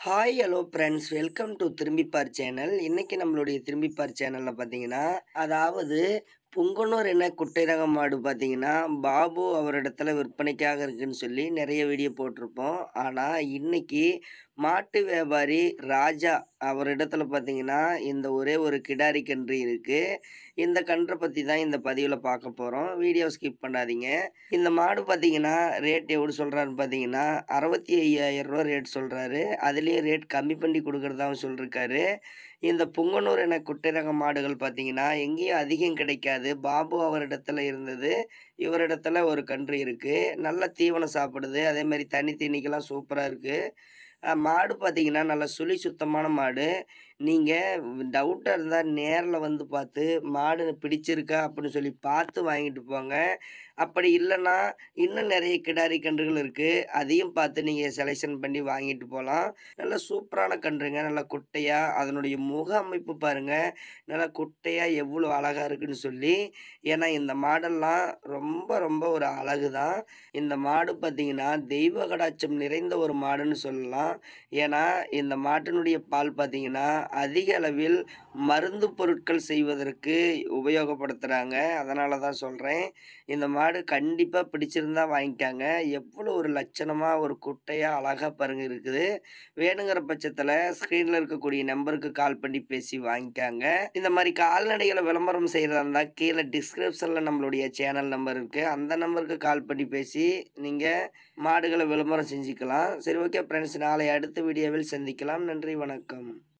hi hello friends welcome to Thirumbipaar channel இன்னைக்கு நம்மளுடைய திரும்பிப்பார் சேனலில் பார்த்தீங்கன்னா அதாவது புங்கனூர் என்ன குட்டை ரக மாடு பார்த்தீங்கன்னா பாபு அவரிடத்துல விற்பனைக்காக இருக்குன்னு சொல்லி நிறைய வீடியோ போட்டிருப்போம் ஆனால் இன்னைக்கு மாட்டு வியாபாரி ராஜா அவரிடத்துல பார்த்தீங்கன்னா இந்த ஒரே ஒரு கிடாரி கன்று இருக்குது இந்த கன்றை பற்றி தான் இந்த பதிவில் பார்க்க போகிறோம் வீடியோ ஸ்கிப் பண்ணாதீங்க இந்த மாடு பார்த்தீங்கன்னா ரேட் எவ்வளோ சொல்கிறாருன்னு பார்த்தீங்கன்னா அறுபத்தி ஐயாயிரம் ரூபா ரேட் சொல்கிறாரு அதுலேயும் ரேட் கம்மி பண்ணி கொடுக்குறதாவும் சொல்லியிருக்காரு இந்த புங்கனூர் என குட்டை ரக மாடுகள் பார்த்தீங்கன்னா எங்கேயும் அதிகம் கிடைக்காது பாபு அவரிடத்துல இருந்தது இவரிடத்துல ஒரு கன்று இருக்குது நல்ல தீவனம் சாப்பிடுது அதே மாதிரி தண்ணி தீனிக்கெல்லாம் சூப்பராக இருக்குது மாடு பார்த்தீங்கன்னா நல்ல சுழி சுத்தமான மாடு நீங்கள் டவுட்டாக இருந்தால் நேரில் வந்து பார்த்து மாடு பிடிச்சிருக்கா அப்படின்னு சொல்லி பார்த்து வாங்கிட்டு போங்க அப்படி இல்லைன்னா இன்னும் நிறைய கிடாரி கன்றுகள் இருக்குது அதையும் பார்த்து நீங்கள் செலெக்ஷன் பண்ணி வாங்கிட்டு போகலாம் நல்ல சூப்பரான கன்றுங்க நல்லா குட்டையாக அதனுடைய முக அமைப்பு பாருங்கள் நல்லா குட்டையாக எவ்வளோ அழகாக இருக்குன்னு சொல்லி ஏன்னா இந்த மாடெல்லாம் ரொம்ப ரொம்ப ஒரு அழகு தான் இந்த மாடு பார்த்திங்கன்னா தெய்வ கடாட்சம் நிறைந்த ஒரு மாடுன்னு சொல்லலாம் ஏன்னா இந்த மாட்டினுடைய பால் பார்த்திங்கன்னா அதிக அளவில் மருந்து பொருட்கள் செய்வதற்கு உபயோகப்படுத்துகிறாங்க அதனால தான் சொல்கிறேன் இந்த மாடு கண்டிப்பாக பிடிச்சிருந்தா வாங்கிக்காங்க எவ்வளோ ஒரு லட்சணமாக ஒரு குட்டையாக அழகாக பாருங்க இருக்குது வேணுங்கிற பட்சத்தில் ஸ்க்ரீனில் இருக்கக்கூடிய நம்பருக்கு கால் பண்ணி பேசி வாங்கிக்காங்க இந்த மாதிரி கால்நடைகளை விளம்பரம் செய்கிறதா இருந்தால் கீழே டிஸ்கிரிப்ஷனில் நம்மளுடைய சேனல் நம்பர் இருக்குது அந்த நம்பருக்கு கால் பண்ணி பேசி நீங்கள் மாடுகளை விளம்பரம் செஞ்சுக்கலாம் சரி ஓகே ஃப்ரெண்ட்ஸ் நாளை அடுத்த வீடியோவில் சந்திக்கலாம் நன்றி வணக்கம்